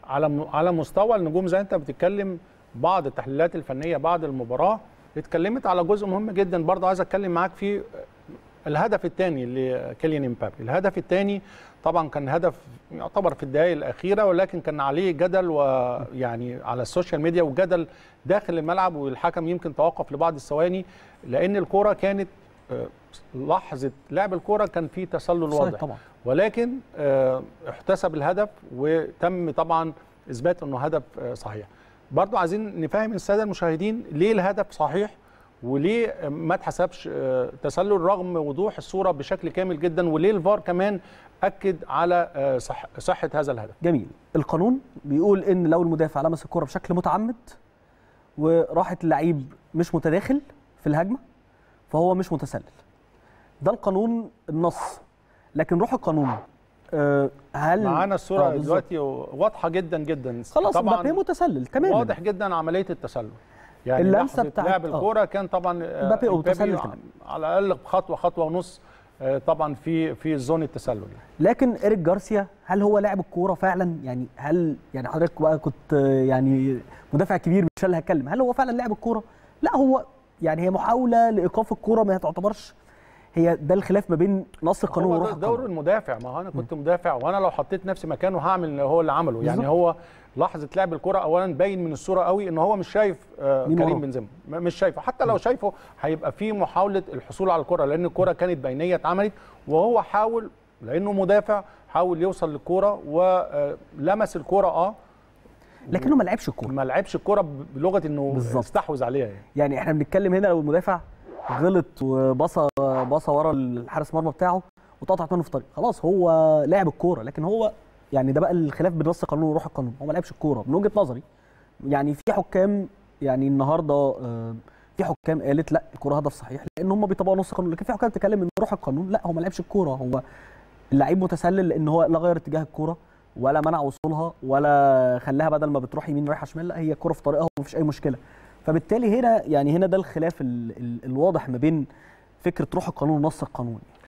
على م- على مستوى النجوم زي انت بتتكلم بعض التحليلات الفنيه بعد المباراه اتكلمت على جزء مهم جدا برضه عايز اتكلم معاك فيه الهدف الثاني لكيليان امبابي الهدف الثاني طبعا كان هدف يعتبر في الدقائق الاخيره ولكن كان عليه جدل ويعني على السوشيال ميديا وجدل داخل الملعب والحكم يمكن توقف لبعض الثواني لان الكره كانت آه، لحظه لعب الكره كان في تسلل صحيح واضح طبعا ولكن آه، احتسب الهدف وتم طبعا اثبات انه هدف آه، صحيح برضو عايزين نفهم الساده المشاهدين ليه الهدف صحيح وليه ما اتحسبش آه، تسلل رغم وضوح الصوره بشكل كامل جدا وليه الفار كمان اكد على آه، صح صحه هذا الهدف جميل القانون بيقول ان لو المدافع لمس الكره بشكل متعمد وراحت اللعيب مش متداخل في الهجمه فهو مش متسلل ده القانون النص لكن روح القانون آه، هل معانا آه، الصوره بالظبط. دلوقتي واضحه جدا جدا خلاص طبعا مبابي متسلل تماما واضح جدا عمليه التسلل يعني اللمسة لحظة بتاعت- لعب آه. الكوره كان طبعا آه، مبابي مبابي متسلل كمان. على الاقل خطوه خطوه ونص آه، طبعا في في زون التسلل يعني. لكن ايريك جارسيا هل هو لاعب الكوره فعلا يعني هل يعني حضرتك بقى كنت آه، يعني مدافع كبير مش أنا اللي هتكلم هل هو فعلا لاعب الكوره لا هو يعني هي محاوله لايقاف الكوره ما تعتبرش هي ده الخلاف ما بين نص القانون هو وروح ده دور القانون المدافع ما هو انا كنت مدافع وانا لو حطيت نفسي مكانه هعمل اللي هو اللي عمله يعني بالظبط. هو لحظه لعب الكره اولا باين من الصوره قوي ان هو مش شايف آه مين كريم وراه؟ بنزيما م- مش شايفه حتى لو شايفه هيبقى في محاوله الحصول على الكره لان الكره كانت بينيه اتعملت وهو حاول لانه مدافع حاول يوصل للكره ولمس الكره اه لكنه ما لعبش الكوره ما لعبش الكره ب- بلغه انه بالظبط. استحوذ عليها يعني يعني احنا بنتكلم هنا لو المدافع غلط وبصى بصى ورا الحارس مرمى بتاعه واتقطعت منه في طريق خلاص هو لعب الكوره لكن هو يعني ده بقى الخلاف بين نص القانون وروح القانون هو ما لعبش الكوره من وجهه نظري يعني في حكام يعني النهارده آه، في حكام قالت لا الكوره هدف صحيح لان هم بيطبقوا نص القانون لكن في حكام بتتكلم ان روح القانون لا هو ما لعبش الكوره هو اللعيب متسلل لان هو لا غير اتجاه الكوره ولا منع وصولها ولا خلاها بدل ما بتروح يمين رايحه شمال لا هي الكوره في طريقها ومفيش اي مشكله فبالتالي هنا يعني هنا ده الخلاف ال ال الواضح ما بين فكره روح القانون ونص القانون